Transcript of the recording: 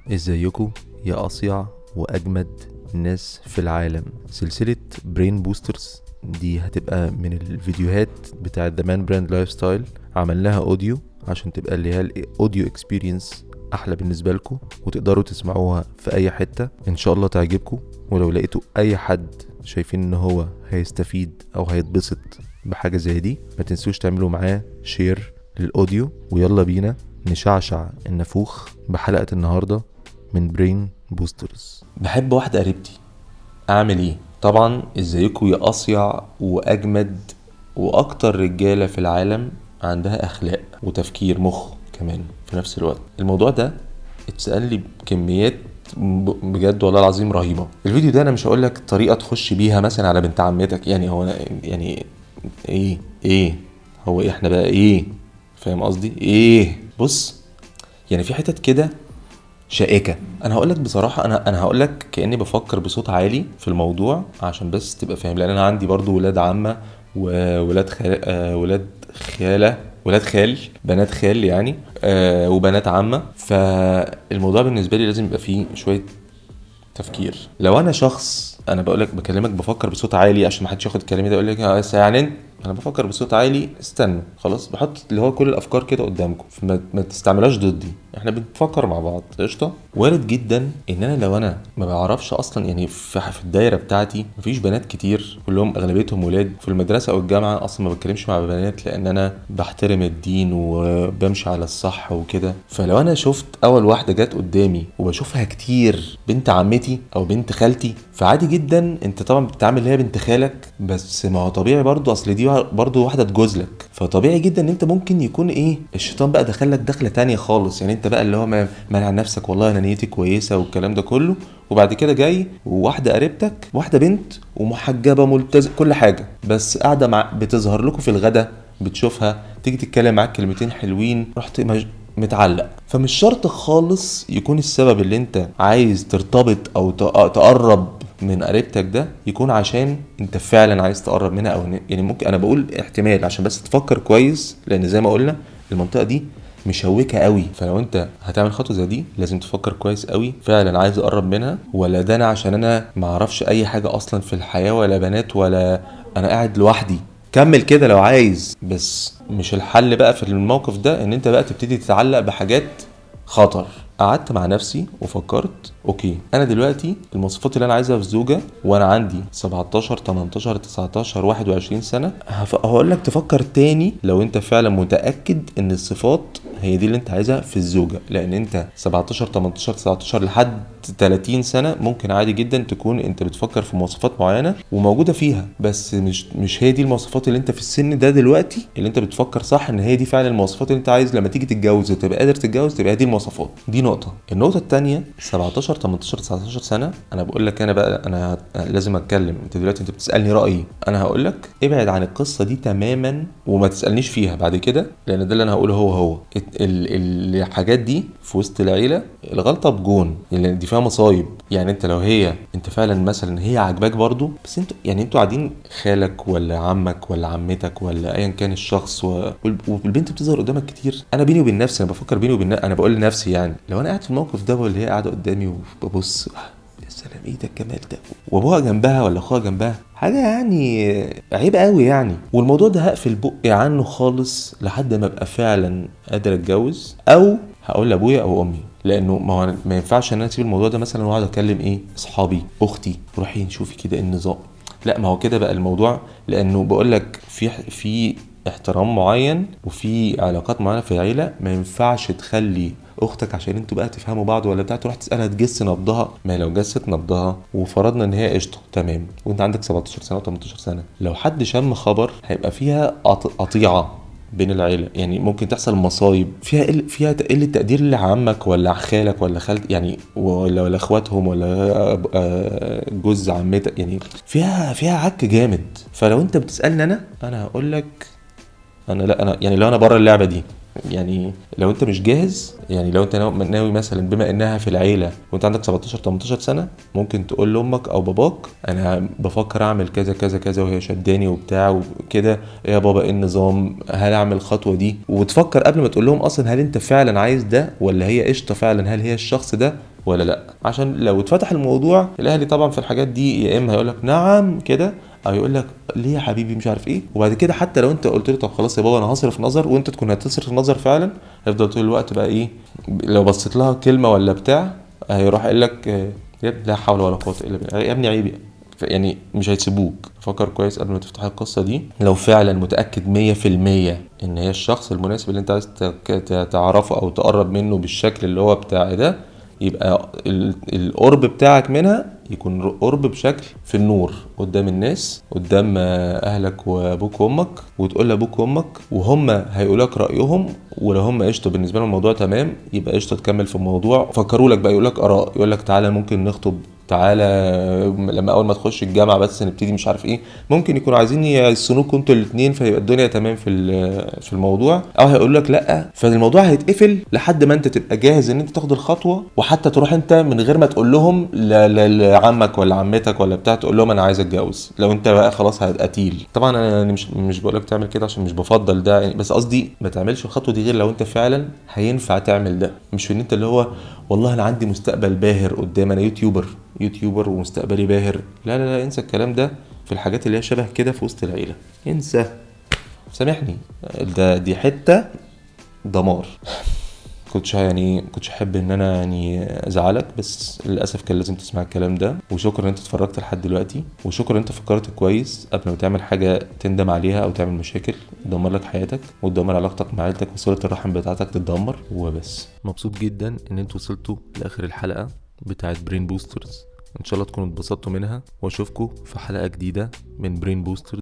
ازيكم يا اصيع واجمد ناس في العالم سلسلة برين بوسترز دي هتبقى من الفيديوهات بتاعت ذا مان براند لايف ستايل عملناها اوديو عشان تبقى اللي هي الاوديو اكسبيرينس احلى بالنسبه لكم وتقدروا تسمعوها في اي حته ان شاء الله تعجبكم ولو لقيتوا اي حد شايفين ان هو هيستفيد او هيتبسط بحاجه زي دي ما تنسوش تعملوا معاه شير للاوديو ويلا بينا نشعشع النافوخ بحلقه النهارده من برين بوسترز بحب واحدة قريبتي اعمل ايه طبعا ازيكم يا اصيع واجمد واكتر رجالة في العالم عندها اخلاق وتفكير مخ كمان في نفس الوقت الموضوع ده اتسأل لي بكميات ب- بجد والله العظيم رهيبة الفيديو ده انا مش هقول لك طريقة تخش بيها مثلا على بنت عمتك يعني هو أنا يعني ايه ايه هو إيه احنا بقى ايه فاهم قصدي ايه بص يعني في حتت كده شائكه انا هقول لك بصراحه انا انا هقول لك كاني بفكر بصوت عالي في الموضوع عشان بس تبقى فاهم لان انا عندي برضو ولاد عمه وولاد خال آه ولاد خاله ولاد خال بنات خال يعني آه وبنات عمه فالموضوع بالنسبه لي لازم يبقى فيه شويه تفكير لو انا شخص انا بقول لك بكلمك بفكر بصوت عالي عشان ما حدش ياخد كلامي ده يقول لك "آه، بس يعني انت انا بفكر بصوت عالي استنى خلاص بحط اللي هو كل الافكار كده قدامكم فما ما تستعملهاش ضدي احنا بنفكر مع بعض قشطه وارد جدا ان انا لو انا ما بعرفش اصلا يعني في في الدايره بتاعتي مفيش بنات كتير كلهم اغلبيتهم ولاد في المدرسه او الجامعه اصلا ما بتكلمش مع بنات لان انا بحترم الدين وبمشي على الصح وكده فلو انا شفت اول واحده جت قدامي وبشوفها كتير بنت عمتي او بنت خالتي فعادي جدا انت طبعا بتتعامل اللي هي بنت خالك بس ما هو طبيعي برضو اصل دي برضو واحده تجوز لك فطبيعي جدا ان انت ممكن يكون ايه الشيطان بقى دخلك دخله تانية خالص يعني انت بقى اللي هو ما- مانع نفسك والله انا نيتي كويسه والكلام ده كله وبعد كده جاي وواحده قريبتك واحده بنت ومحجبه ملتزم كل حاجه بس قاعده مع بتظهر لكم في الغدا بتشوفها تيجي تتكلم معاك كلمتين حلوين رحت مج... متعلق فمش شرط خالص يكون السبب اللي انت عايز ترتبط او تق- تقرب من قريبتك ده يكون عشان انت فعلا عايز تقرب منها او إن- يعني ممكن انا بقول احتمال عشان بس تفكر كويس لان زي ما قلنا المنطقه دي مشوكه قوي فلو انت هتعمل خطوه زي دي لازم تفكر كويس قوي فعلا عايز اقرب منها ولا ده انا عشان انا ما اعرفش اي حاجه اصلا في الحياه ولا بنات ولا انا قاعد لوحدي كمل كده لو عايز بس مش الحل بقى في الموقف ده ان انت بقى تبتدي تتعلق بحاجات خطر قعدت مع نفسي وفكرت اوكي انا دلوقتي المواصفات اللي انا عايزها في زوجه وانا عندي 17 18 19 21 سنه هف- هقول لك تفكر تاني لو انت فعلا متاكد ان الصفات هي دي اللي انت عايزها في الزوجه لان انت 17 18 19 لحد 30 سنه ممكن عادي جدا تكون انت بتفكر في مواصفات معينه وموجوده فيها بس مش مش هي دي المواصفات اللي انت في السن ده دلوقتي اللي انت بتفكر صح ان هي دي فعلا المواصفات اللي انت عايز لما تيجي تتجوز وتبقى قادر تتجوز تبقى هي دي المواصفات دي نقطه النقطه الثانيه 17 18 19 سنه انا بقول لك انا بقى انا لازم اتكلم انت دلوقتي انت بتسالني رايي انا هقول لك ابعد عن القصه دي تماما وما تسالنيش فيها بعد كده لان ده اللي انا هقوله هو هو ال- ال- الحاجات دي في وسط العيله الغلطه بجون يعني دي فيها مصايب يعني انت لو هي انت فعلا مثلا هي عاجباك برضو بس انتوا يعني انتوا قاعدين خالك ولا عمك ولا عمتك ولا ايا كان الشخص و... وال- والبنت بتظهر قدامك كتير انا بيني وبين نفسي انا بفكر بيني وبين انا بقول لنفسي يعني لو انا قاعد في الموقف ده واللي هي قاعده قدامي وببص يا سلام ايه ده الجمال ده وابوها جنبها ولا اخوها جنبها حاجه يعني عيب قوي يعني والموضوع ده هقفل بقي عنه خالص لحد ما ابقى فعلا قادر اتجوز او هقول لابويا او امي لانه ما هو ما ينفعش ان انا اسيب الموضوع ده مثلا واقعد اكلم ايه اصحابي اختي روحي نشوفي كده ايه النظام لا ما هو كده بقى الموضوع لانه بقول لك في في احترام معين وفي علاقات معينه في العيله ما ينفعش تخلي اختك عشان انتوا بقى تفهموا بعض ولا بتاع تروح تسالها تجس نبضها ما لو جست نبضها وفرضنا ان هي قشطه تمام وانت عندك 17 سنه و18 سنه لو حد شم خبر هيبقى فيها قط- قطيعه بين العيله يعني ممكن تحصل مصايب فيها قل... فيها قله تقدير لعمك ولا خالك ولا خالت يعني ولا ولا اخواتهم ولا أب- آه، جوز عمتك يعني فيها فيها عك جامد فلو انت بتسالني انا انا هقول لك انا لا انا يعني لو انا بره اللعبه دي يعني لو انت مش جاهز يعني لو انت ناوي ناوي مثلا بما انها في العيله وانت عندك 17 18 سنه ممكن تقول لامك او باباك انا بفكر اعمل كذا كذا كذا وهي شداني وبتاع وكده يا بابا ايه النظام هل اعمل الخطوه دي وتفكر قبل ما تقول لهم اصلا هل انت فعلا عايز ده ولا هي قشطه فعلا هل هي الشخص ده ولا لا عشان لو اتفتح الموضوع الاهلي طبعا في الحاجات دي يا اما هيقول لك نعم كده او يقول لك ليه يا حبيبي مش عارف ايه وبعد كده حتى لو انت قلت له طب خلاص يا بابا انا هصرف نظر وانت تكون هتصرف نظر فعلا هيفضل طول الوقت بقى ايه لو بصيت لها كلمه ولا بتاع هيروح قايل لك آه، يا ابني لا حول ولا قوه الا بالله يا ابني عيب يعني. ف- يعني مش هيسيبوك فكر كويس قبل ما تفتح القصه دي لو فعلا متاكد 100% ان هي الشخص المناسب اللي انت عايز تك- ت- تعرفه او تقرب منه بالشكل اللي هو بتاع ده يبقى ال- القرب بتاعك منها يكون قرب بشكل في النور قدام الناس قدام آه، اهلك وابوك وامك وتقول لابوك وامك وهم هيقولوا لك رايهم ولو هم قشطه بالنسبه لهم الموضوع تمام يبقى قشطه تكمل في الموضوع فكروا لك بقى يقول لك اراء يقول لك تعالى ممكن نخطب تعالى لما اول ما تخش الجامعه بس نبتدي مش عارف ايه ممكن يكونوا عايزين يسنوكوا انتوا الاثنين فيبقى الدنيا تمام في ال- في الموضوع او هيقول لك لا فالموضوع هيتقفل لحد ما انت تبقى جاهز ان انت تاخد الخطوه وحتى تروح انت من غير ما تقول لهم ل- ل- لعمك ولا عمتك ولا بتاع تقول لهم انا عايز اتجوز لو انت بقى خلاص هتقتيل طبعا انا يعني مش مش بقول لك تعمل كده عشان مش بفضل ده يعني بس قصدي ما تعملش الخطوه دي غير لو انت فعلا هينفع تعمل ده مش في ان انت اللي هو والله انا عندي مستقبل باهر قدام انا يوتيوبر يوتيوبر ومستقبلي باهر لا لا لا انسى الكلام ده في الحاجات اللي هي شبه كده في وسط العيله انسى سامحني ده دي حته دمار كنتش يعني كنتش احب ان انا يعني ازعلك بس للاسف كان لازم تسمع الكلام ده وشكرا ان انت اتفرجت لحد دلوقتي وشكرا ان انت فكرت كويس قبل ما تعمل حاجه تندم عليها او تعمل مشاكل تدمر لك حياتك وتدمر علاقتك مع عيلتك وصله الرحم بتاعتك تتدمر وبس مبسوط جدا ان انتوا وصلتوا لاخر الحلقه بتاعت برين بوسترز ان شاء الله تكونوا اتبسطتوا منها واشوفكم في حلقه جديده من برين بوسترز